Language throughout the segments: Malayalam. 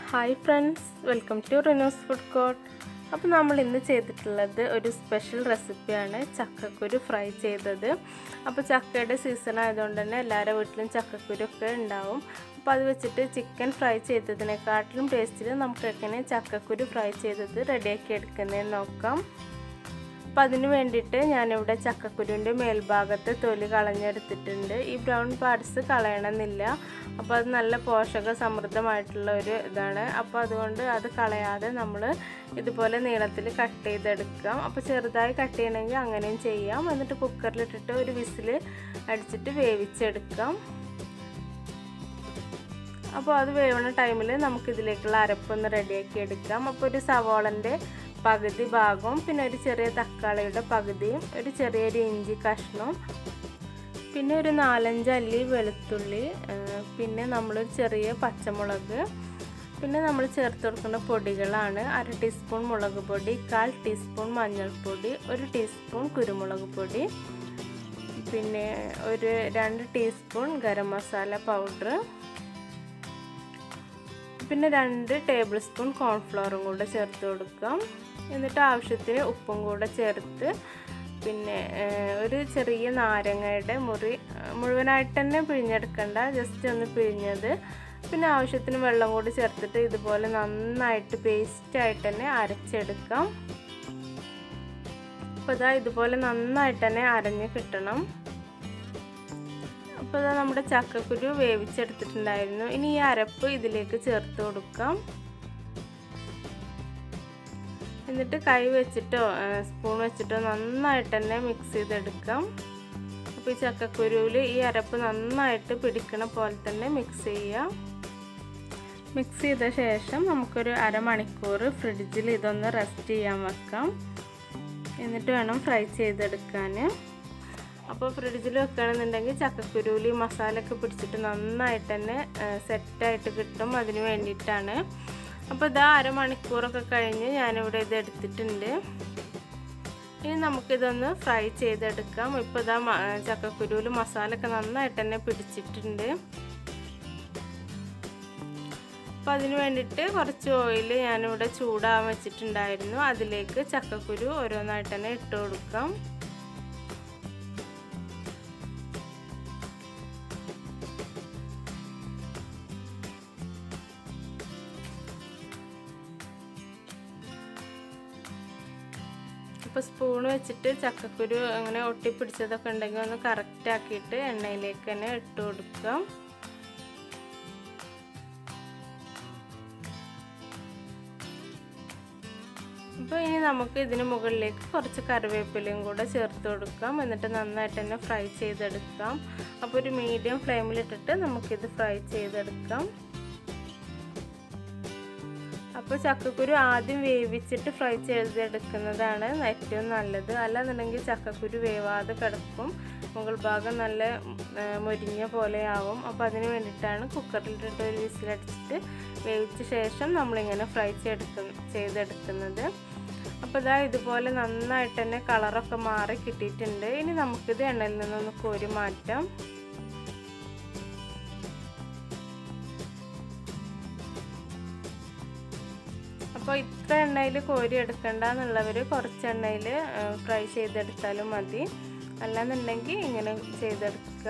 hi friends welcome to Rino's food court അപ്പോൾ നമ്മൾ ഇന്ന് ചെയ്തിട്ടുള്ളത് ഒരു സ്പെഷ്യൽ റെസിപ്പിയാണ് ചക്കക്കുരു ഫ്രൈ ചെയ്തത് അപ്പോൾ ചക്കയുടെ സീസൺ ആയതുകൊണ്ട് തന്നെ എല്ലാവരുടെ വീട്ടിലും ചക്കക്കുരു ഒക്കെ ഉണ്ടാവും അപ്പോൾ അത് വെച്ചിട്ട് ചിക്കൻ ഫ്രൈ ചെയ്തതിനെക്കാട്ടിലും ടേസ്റ്റിൽ നമുക്ക് എങ്ങനെ ചക്കക്കുരു ഫ്രൈ ചെയ്തത് റെഡിയാക്കി എടുക്കുന്നതെന്ന് നോക്കാം അപ്പം അതിന് വേണ്ടിയിട്ട് ഞാനിവിടെ ചക്കക്കുരുവിൻ്റെ മേൽഭാഗത്ത് തൊലി കളഞ്ഞെടുത്തിട്ടുണ്ട് ഈ ബ്രൗൺ പാർട്സ് കളയണമെന്നില്ല അപ്പോൾ അത് നല്ല പോഷക സമൃദ്ധമായിട്ടുള്ള ഒരു ഇതാണ് അപ്പോൾ അതുകൊണ്ട് അത് കളയാതെ നമ്മൾ ഇതുപോലെ നീളത്തിൽ കട്ട് ചെയ്തെടുക്കാം അപ്പോൾ ചെറുതായി കട്ട് ചെയ്യണമെങ്കിൽ അങ്ങനെയും ചെയ്യാം എന്നിട്ട് കുക്കറിലിട്ടിട്ട് ഒരു വിസിൽ അടിച്ചിട്ട് വേവിച്ചെടുക്കാം അപ്പോൾ അത് വേവുന്ന ടൈമിൽ നമുക്കിതിലേക്കുള്ള അരപ്പൊന്ന് റെഡിയാക്കി എടുക്കാം അപ്പോൾ ഒരു സവോളൻ്റെ പകുതി ഭാഗവും പിന്നെ ഒരു ചെറിയ തക്കാളിയുടെ പകുതിയും ഒരു ചെറിയൊരു ഇഞ്ചി കഷ്ണവും പിന്നെ ഒരു നാലഞ്ച് അല്ലി വെളുത്തുള്ളി പിന്നെ നമ്മളൊരു ചെറിയ പച്ചമുളക് പിന്നെ നമ്മൾ ചേർത്ത് കൊടുക്കുന്ന പൊടികളാണ് അര ടീസ്പൂൺ മുളക് പൊടി കാൽ ടീസ്പൂൺ മഞ്ഞൾപ്പൊടി ഒരു ടീസ്പൂൺ കുരുമുളക് പൊടി പിന്നെ ഒരു രണ്ട് ടീസ്പൂൺ ഗരം മസാല പൗഡർ പിന്നെ രണ്ട് ടേബിൾ സ്പൂൺ കോൺഫ്ലവറും കൂടെ ചേർത്ത് കൊടുക്കാം എന്നിട്ട് ആവശ്യത്തിന് ഉപ്പും കൂടെ ചേർത്ത് പിന്നെ ഒരു ചെറിയ നാരങ്ങയുടെ മുറി മുഴുവനായിട്ട് തന്നെ പിഴിഞ്ഞെടുക്കണ്ട ജസ്റ്റ് ഒന്ന് പിഴിഞ്ഞത് പിന്നെ ആവശ്യത്തിന് വെള്ളം കൂടി ചേർത്തിട്ട് ഇതുപോലെ നന്നായിട്ട് പേസ്റ്റായിട്ട് തന്നെ അരച്ചെടുക്കാം അപ്പോൾ ഇതാ ഇതുപോലെ നന്നായിട്ട് തന്നെ അരഞ്ഞ് കിട്ടണം അപ്പോൾ ഇതാ നമ്മുടെ ചക്കക്കുരു വേവിച്ചെടുത്തിട്ടുണ്ടായിരുന്നു ഇനി ഈ അരപ്പ് ഇതിലേക്ക് ചേർത്ത് കൊടുക്കാം എന്നിട്ട് കൈ വെച്ചിട്ടോ സ്പൂൺ വെച്ചിട്ടോ നന്നായിട്ട് തന്നെ മിക്സ് ചെയ്തെടുക്കാം അപ്പോൾ ഈ ചക്കക്കുരുവിൽ ഈ അരപ്പ് നന്നായിട്ട് പിടിക്കണ പോലെ തന്നെ മിക്സ് ചെയ്യാം മിക്സ് ചെയ്ത ശേഷം നമുക്കൊരു അരമണിക്കൂർ ഫ്രിഡ്ജിൽ ഇതൊന്ന് റെസ്റ്റ് ചെയ്യാൻ വെക്കാം എന്നിട്ട് വേണം ഫ്രൈ ചെയ്തെടുക്കാൻ അപ്പോൾ ഫ്രിഡ്ജിൽ വെക്കുകയാണെന്നുണ്ടെങ്കിൽ ചക്കക്കുരുവിൽ മസാലയൊക്കെ പിടിച്ചിട്ട് നന്നായിട്ട് തന്നെ സെറ്റായിട്ട് കിട്ടും അതിന് വേണ്ടിയിട്ടാണ് അപ്പോൾ ഇതാ അരമണിക്കൂറൊക്കെ കഴിഞ്ഞ് ഞാനിവിടെ ഇത് എടുത്തിട്ടുണ്ട് ഇനി നമുക്കിതൊന്ന് ഫ്രൈ ചെയ്തെടുക്കാം ഇപ്പോൾ ഇതാ ചക്കക്കുരുവിൽ മസാലയൊക്കെ നന്നായിട്ട് തന്നെ പിടിച്ചിട്ടുണ്ട് അപ്പോൾ അതിന് വേണ്ടിയിട്ട് കുറച്ച് ഓയിൽ ഞാനിവിടെ ചൂടാൻ വെച്ചിട്ടുണ്ടായിരുന്നു അതിലേക്ക് ചക്കക്കുരു ഓരോന്നായിട്ട് തന്നെ ഇട്ട് കൊടുക്കാം അപ്പോൾ സ്പൂൺ വെച്ചിട്ട് ചക്കക്കുരു അങ്ങനെ ഒട്ടിപ്പിടിച്ചതൊക്കെ ഉണ്ടെങ്കിൽ ഒന്ന് കറക്റ്റ് ആക്കിയിട്ട് എണ്ണയിലേക്ക് തന്നെ ഇട്ട് കൊടുക്കാം അപ്പോൾ ഇനി നമുക്ക് ഇതിന് മുകളിലേക്ക് കുറച്ച് കറിവേപ്പിലയും കൂടെ ചേർത്ത് കൊടുക്കാം എന്നിട്ട് നന്നായിട്ട് തന്നെ ഫ്രൈ ചെയ്തെടുക്കാം അപ്പോൾ ഒരു മീഡിയം ഫ്ലെയിമിലിട്ടിട്ട് നമുക്കിത് ഫ്രൈ ചെയ്തെടുക്കാം അപ്പോൾ ചക്കക്കുരു ആദ്യം വേവിച്ചിട്ട് ഫ്രൈ ചെയ്തെടുക്കുന്നതാണ് ഏറ്റവും നല്ലത് അല്ലാന്നുണ്ടെങ്കിൽ ചക്കക്കുരു വേവാതെ കിടക്കും മുകൾ ഭാഗം നല്ല മുരിഞ്ഞ പോലെ ആവും അപ്പോൾ അതിന് വേണ്ടിയിട്ടാണ് കുക്കറിലിട്ടിട്ട് ഒരു വിസിലടിച്ചിട്ട് വേവിച്ച ശേഷം നമ്മളിങ്ങനെ ഫ്രൈ ചെയ്തെടുക്കുന്ന ചെയ്തെടുക്കുന്നത് അപ്പോൾ ഇതാ ഇതുപോലെ നന്നായിട്ട് തന്നെ കളറൊക്കെ മാറി കിട്ടിയിട്ടുണ്ട് ഇനി നമുക്കിത് എണ്ണയിൽ നിന്നൊന്ന് കോരി മാറ്റാം അപ്പോൾ ഇത്ര എണ്ണയിൽ കോരി എടുക്കണ്ട എന്നുള്ളവർ കുറച്ച് എണ്ണയിൽ ഫ്രൈ ചെയ്തെടുത്താലും മതി അല്ലാന്നുണ്ടെങ്കിൽ ഇങ്ങനെ ചെയ്തെടുക്കുക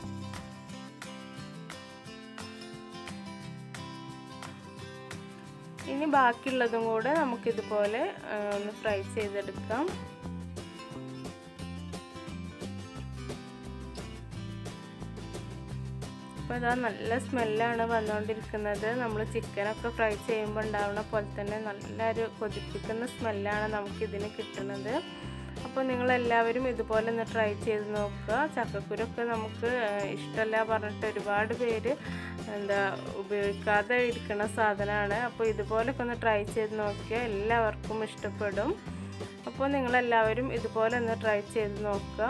ഇനി ബാക്കിയുള്ളതും കൂടെ നമുക്കിതുപോലെ ഒന്ന് ഫ്രൈ ചെയ്തെടുക്കാം അപ്പോൾ ഇതാ നല്ല സ്മെല്ലാണ് വന്നുകൊണ്ടിരിക്കുന്നത് നമ്മൾ ചിക്കനൊക്കെ ഫ്രൈ ചെയ്യുമ്പോൾ ഉണ്ടാവുന്ന പോലെ തന്നെ നല്ലൊരു കൊതിപ്പിക്കുന്ന സ്മെല്ലാണ് നമുക്കിതിന് കിട്ടുന്നത് അപ്പോൾ നിങ്ങളെല്ലാവരും ഇതുപോലെ ഒന്ന് ട്രൈ ചെയ്ത് നോക്കുക ചക്കക്കുരൊക്കെ നമുക്ക് ഇഷ്ടമല്ല പറഞ്ഞിട്ട് ഒരുപാട് പേര് എന്താ ഉപയോഗിക്കാതെ ഇരിക്കുന്ന സാധനമാണ് അപ്പോൾ ഇതുപോലൊക്കെ ഒന്ന് ട്രൈ ചെയ്ത് നോക്കിയാൽ എല്ലാവർക്കും ഇഷ്ടപ്പെടും അപ്പോൾ നിങ്ങളെല്ലാവരും ഇതുപോലെ ഒന്ന് ട്രൈ ചെയ്ത് നോക്കുക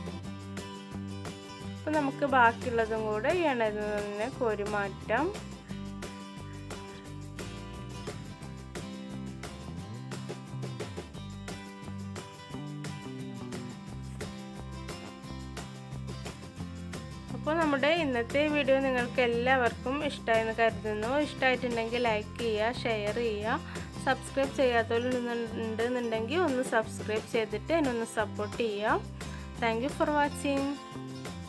അപ്പോൾ നമുക്ക് ബാക്കിയുള്ളതും കൂടെ ഈ എണ്ണയിൽ നിന്ന് കോരി മാറ്റാം അപ്പോൾ നമ്മുടെ ഇന്നത്തെ വീഡിയോ നിങ്ങൾക്ക് എല്ലാവർക്കും ഇഷ്ടമായെന്ന് കരുതുന്നു ഇഷ്ടമായിട്ടുണ്ടെങ്കിൽ ലൈക്ക് ചെയ്യുക ഷെയർ ചെയ്യുക സബ്സ്ക്രൈബ് ചെയ്യാത്തവരുണ്ടെന്നുണ്ടെങ്കിൽ ഒന്ന് സബ്സ്ക്രൈബ് ചെയ്തിട്ട് എന്നെ ഒന്ന് സപ്പോർട്ട് ചെയ്യുക താങ്ക് യു ഫോർ വാച്ചിങ്